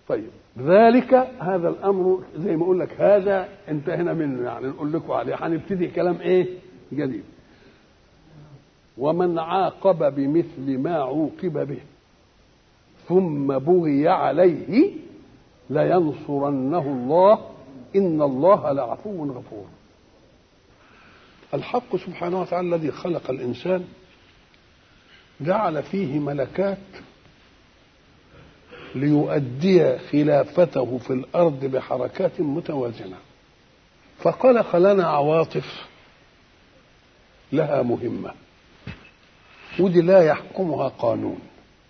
طيب ذلك هذا الامر زي ما اقول لك هذا انتهينا منه يعني نقول لكم عليه هنبتدي كلام ايه جديد ومن عاقب بمثل ما عوقب به ثم بغي عليه لينصرنه الله ان الله لعفو غفور الحق سبحانه وتعالى الذي خلق الانسان جعل فيه ملكات ليؤدي خلافته في الارض بحركات متوازنه فخلق لنا عواطف لها مهمه ودي لا يحكمها قانون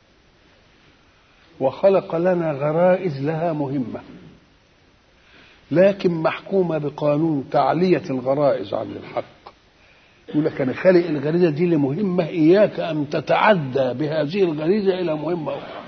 وخلق لنا غرائز لها مهمه لكن محكومه بقانون تعليه الغرائز عن الحق يقول لك انا خالق الغريزه دي لمهمه اياك ان تتعدى بهذه الغريزه الى مهمه اخرى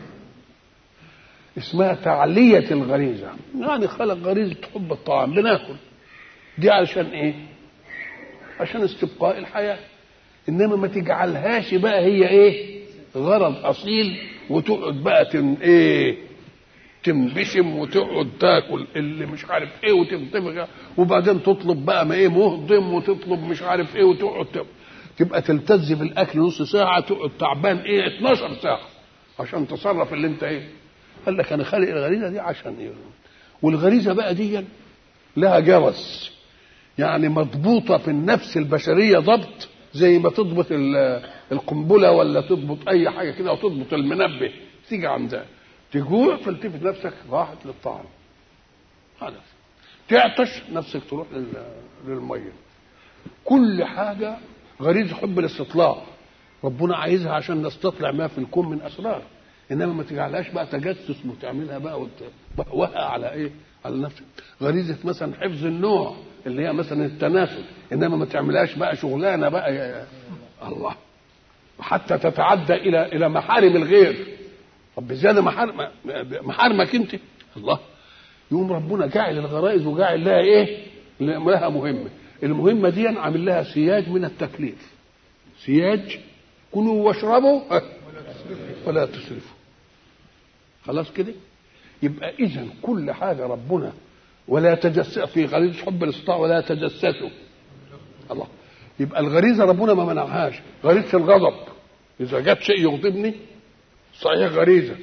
اسمها تعلية الغريزة يعني خلق غريزة حب الطعام بناكل دي علشان ايه عشان استبقاء الحياة انما ما تجعلهاش بقى هي ايه غرض اصيل وتقعد بقى تم ايه تنبشم وتقعد تاكل اللي مش عارف ايه وتنتفخ وبعدين تطلب بقى ما ايه مهضم وتطلب مش عارف ايه وتقعد تب... تبقى تلتز في الاكل نص ساعه تقعد تعبان ايه 12 ساعه عشان تصرف اللي انت ايه قال لك انا خالق الغريزه دي عشان ايه والغريزه بقى دي لها جرس يعني مضبوطه في النفس البشريه ضبط زي ما تضبط القنبله ولا تضبط اي حاجه كده وتضبط المنبه تيجي عندها تجوع فالتفت نفسك راحت للطعام خلاص تعطش نفسك تروح للميه كل حاجه غريزه حب الاستطلاع ربنا عايزها عشان نستطلع ما في الكون من اسرار انما ما تجعلهاش بقى تجسس وتعملها بقى وتوقع على ايه؟ على نفسك غريزه مثلا حفظ النوع اللي هي مثلا التناسل انما ما تعملهاش بقى شغلانه بقى يا الله حتى تتعدى الى الى محارم الغير طب بزياده محارم محارمك انت الله يقوم ربنا جاعل الغرائز وجاعل لها ايه؟ لها مهمه المهمه دي عامل لها سياج من التكليف سياج كلوا واشربوا ولا تسرفوا خلاص كده يبقى اذا كل حاجه ربنا ولا تجسس في غريزه حب الاستطاع ولا تجسسوا الله يبقى الغريزه ربنا ما منعهاش غريزه الغضب اذا جت شيء يغضبني صحيح غريزه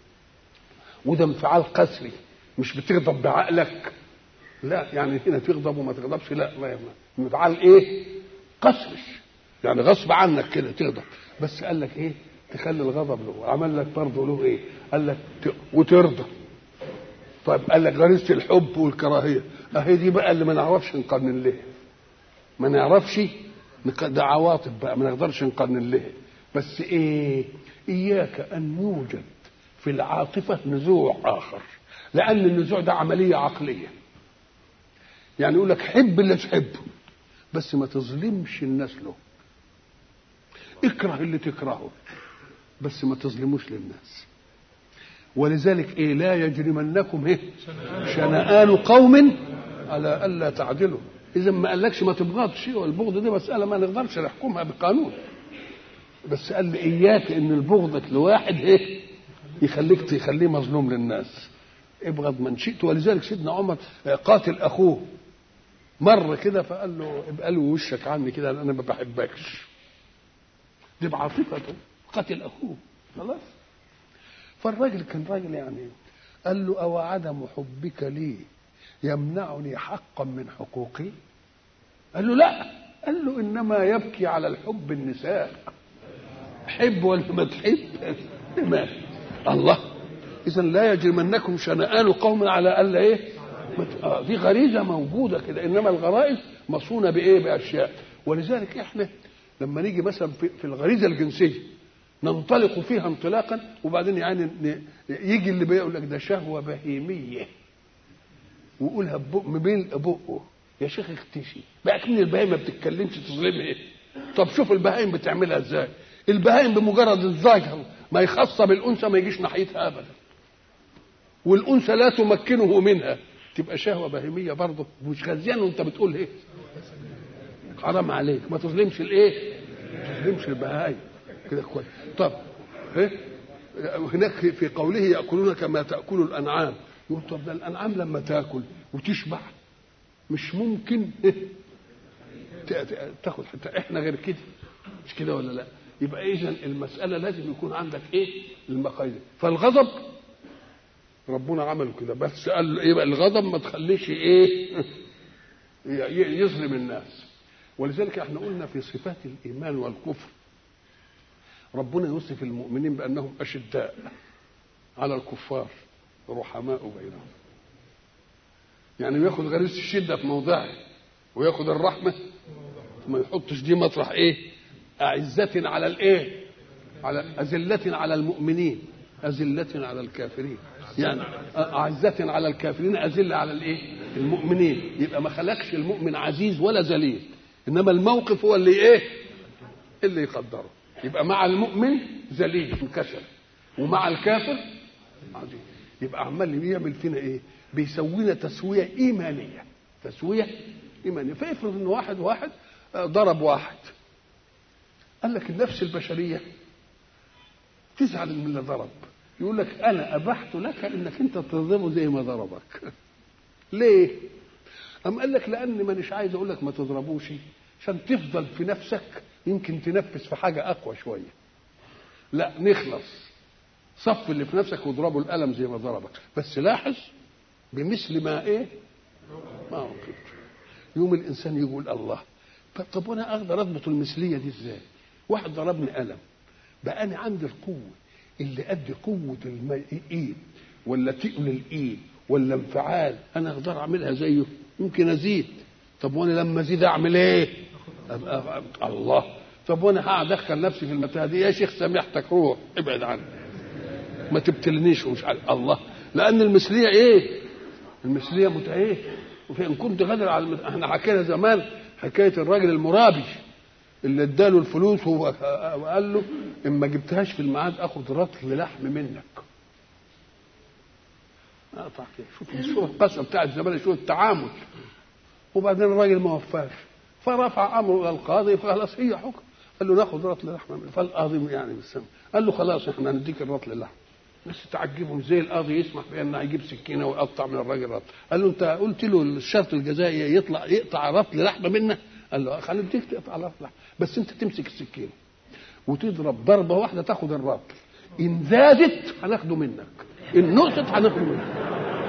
وده انفعال قسري مش بتغضب بعقلك لا يعني هنا تغضب وما تغضبش لا ما انفعال ايه قسري يعني غصب عنك كده تغضب بس قال لك ايه تخلي الغضب له عمل لك برضه له ايه قال لك ت... وترضى طيب قال لك غريزه الحب والكراهيه اهي دي بقى اللي ما نعرفش نقنن لها ما نعرفش ده عواطف بقى ما نقدرش نقنن لها بس ايه اياك ان يوجد في العاطفه نزوع اخر لان النزوع ده عمليه عقليه يعني يقول لك حب اللي تحبه بس ما تظلمش الناس له اكره اللي تكرهه بس ما تظلموش للناس ولذلك ايه لا يجرمنكم ايه شنآن قوم على الا تعدلوا اذا ما قالكش ما تبغضش والبغض دي مساله ما نقدرش نحكمها بقانون بس قال لي اياك ان البغضك لواحد ايه يخليك تخليه مظلوم للناس ابغض من شئت ولذلك سيدنا عمر قاتل اخوه مر كده فقال له ابقى له وشك عني كده انا ما بحبكش دي بعاطفته قتل اخوه خلاص فالراجل كان راجل يعني قال له او عدم حبك لي يمنعني حقا من حقوقي قال له لا قال له انما يبكي على الحب النساء حب ولا ما تحب ما الله اذا لا يجرمنكم شنآن قوم على الا ايه آه دي غريزه موجوده كده انما الغرائز مصونه بايه باشياء ولذلك احنا لما نيجي مثلا في, في الغريزه الجنسيه ننطلق فيها انطلاقا وبعدين يعني يجي اللي بيقول لك ده شهوه بهيميه ويقولها ببق بين بقه يا شيخ اختشي بقى كمين البهايم ما بتتكلمش تظلمها ايه طب شوف البهايم بتعملها ازاي البهايم بمجرد الذكر ما يخصب الانثى ما يجيش ناحيتها ابدا والانثى لا تمكنه منها تبقى شهوه بهيميه برضه مش غزيان وانت بتقول ايه حرام عليك ما تظلمش الايه ما تظلمش البهايم كده كويس طب ايه هناك في قوله ياكلون كما تاكل الانعام يقول طب ده الانعام لما تاكل وتشبع مش ممكن تاخد حتى احنا غير كده مش كده ولا لا يبقى اذا المساله لازم يكون عندك ايه المقاييس فالغضب ربنا عمله كده بس قال ايه بقى الغضب ما تخليش ايه يظلم الناس ولذلك احنا قلنا في صفات الايمان والكفر ربنا يوصف المؤمنين بانهم اشداء على الكفار رحماء بينهم يعني ياخد غريزه الشده في موضعه وياخد الرحمه ما يحطش دي مطرح ايه أعزة على الايه على أذلة على المؤمنين أذلة على الكافرين يعني أعزة على الكافرين أذلة على الايه المؤمنين يبقى ما خلقش المؤمن عزيز ولا ذليل انما الموقف هو اللي ايه اللي يقدره يبقى مع المؤمن ذليل انكسر ومع الكافر عزيز يبقى عمال يعمل فينا ايه بيسوينا تسويه ايمانيه تسويه ايمانيه فافرض ان واحد واحد ضرب واحد قال لك النفس البشريه تزعل من اللي ضرب يقول لك انا ابحت لك انك انت تضربه زي ما ضربك ليه أم قال لك لأن مانيش عايز أقول لك ما تضربوش عشان تفضل في نفسك يمكن تنفس في حاجة أقوى شوية لا نخلص صف اللي في نفسك واضربه القلم زي ما ضربك بس لاحظ بمثل ما إيه ما وقفت يوم الإنسان يقول الله طب وأنا أقدر أضبط المثلية دي إزاي واحد ضربني قلم بقى أنا عندي القوة اللي قد قوة الإيد ولا تقل الإيد ولا انفعال أنا أقدر أعملها زيه يمكن ازيد طب وانا لما ازيد اعمل ايه أبقى أبقى الله طب وانا هقعد ادخل نفسي في المتاهه دي يا شيخ سامحتك روح ابعد عني ما تبتلنيش ومش عارف الله لان المثليه ايه المثليه مت ايه وفي كنت غادر على المت... احنا حكينا زمان حكايه الراجل المرابي اللي اداله الفلوس وهو وقال له ان ما جبتهاش في الميعاد اخد رطل لحم منك اقطع كده شوف شوف القسوه بتاعت زمان شوف التعامل وبعدين الراجل ما وفاش فرفع امره الى القاضي فخلاص هي حكم قال له ناخذ رطل لحمه فالقاضي يعني بالسمع قال له خلاص احنا نديك الرطل اللحم بس تعجبهم زي القاضي يسمح بان يجيب سكينه ويقطع من الراجل رطل قال له انت قلت له الشرط الجزائي يطلع يقطع رطل لحمه منه قال له خلي بديك تقطع رطل لحمه بس انت تمسك السكينه وتضرب ضربه واحده تاخد الرطل ان زادت هناخده منك ان نقصت هناخده منك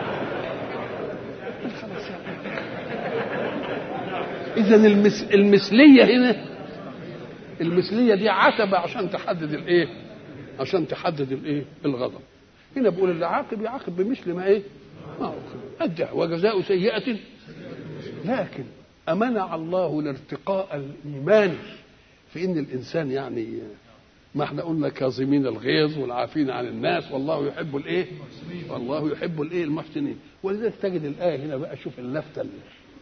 اذا المس... المثليه هنا المثليه دي عتبه عشان تحدد الايه عشان تحدد الايه الغضب هنا بقول اللي عاقب يعاقب بمثل ما ايه ما ادع وجزاء سيئه لكن امنع الله الارتقاء الايماني في ان الانسان يعني ما احنا قلنا كاظمين الغيظ والعافين عن الناس والله يحب الايه والله يحب الايه المحسنين ولذلك تجد الايه هنا بقى شوف اللفته اللي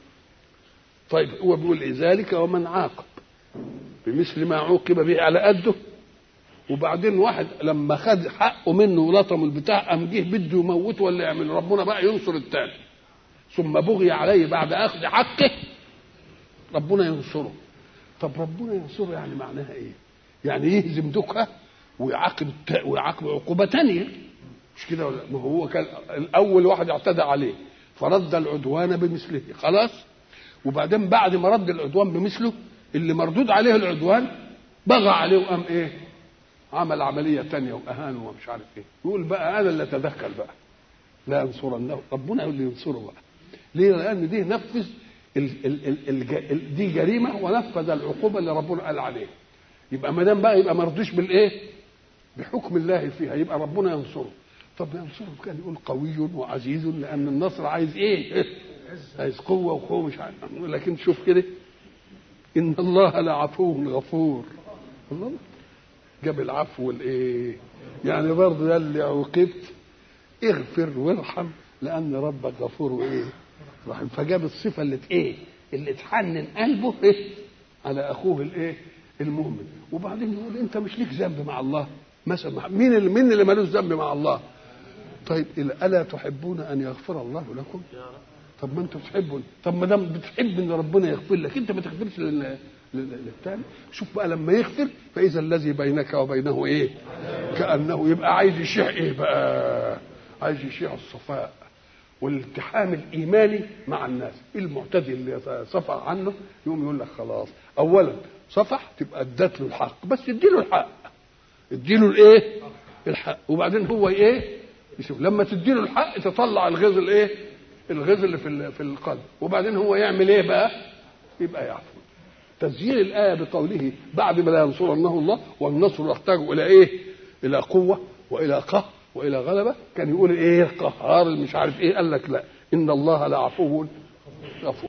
طيب هو بيقول إيه ذلك ومن عاقب بمثل ما عوقب به على قده وبعدين واحد لما خد حقه منه ولطم البتاع قام جه بده يموته ولا يعمل ربنا بقى ينصر التاني ثم بغي عليه بعد اخذ حقه ربنا ينصره طب ربنا ينصره يعني معناها ايه؟ يعني يهزم دكها ويعاقب ويعاقب عقوبه ثانيه مش كده ولا ما هو كان الاول واحد اعتدى عليه فرد العدوان بمثله خلاص وبعدين بعد ما رد العدوان بمثله اللي مردود عليه العدوان بغى عليه وقام ايه عمل عملية تانية وأهانه ومش عارف ايه يقول بقى أنا اللي أتدخل بقى لا ينصرنه ربنا اللي ينصره بقى ليه لأن دي نفذ ال ال ال ال ال دي جريمة ونفذ العقوبة اللي ربنا قال عليها يبقى ما دام بقى يبقى مرضوش بالايه بحكم الله فيها يبقى ربنا ينصره طب ينصره كان يقول قوي وعزيز لأن النصر عايز ايه عايز قوة وقوة مش عارف لكن شوف كده إن الله لعفو غفور الله جاب العفو والايه يعني برضه ده اللي عوقبت اغفر وارحم لأن ربك غفور وايه رحيم فجاب الصفة اللي ايه اللي تحنن قلبه ايه على أخوه الايه المؤمن وبعدين يقول أنت مش ليك ذنب مع الله مثلا مين اللي مين اللي ملوش ذنب مع الله طيب ألا تحبون أن يغفر الله لكم طب ما انتوا بتحبوا طب ما دام بتحب ان ربنا يغفر لك انت ما تغفرش للتاني شوف بقى لما يغفر فاذا الذي بينك وبينه ايه كانه يبقى عايز يشيع ايه بقى عايز يشيع الصفاء والالتحام الايماني مع الناس المعتدي اللي صفح عنه يقوم يقول لك خلاص اولا صفح تبقى ادت له الحق بس اديله الحق اديله الايه الحق وبعدين هو ايه يشوف لما تديله الحق تطلع الغيظ الايه الغيظ اللي في في القلب وبعدين هو يعمل ايه بقى يبقى يعفو تسجيل الآية بقوله بعد ما لا ينصرنه الله والنصر يحتاج إلى إيه؟ إلى قوة وإلى قهر وإلى غلبة كان يقول إيه القهار اللي مش عارف إيه قال لك لا إن الله لعفو غفور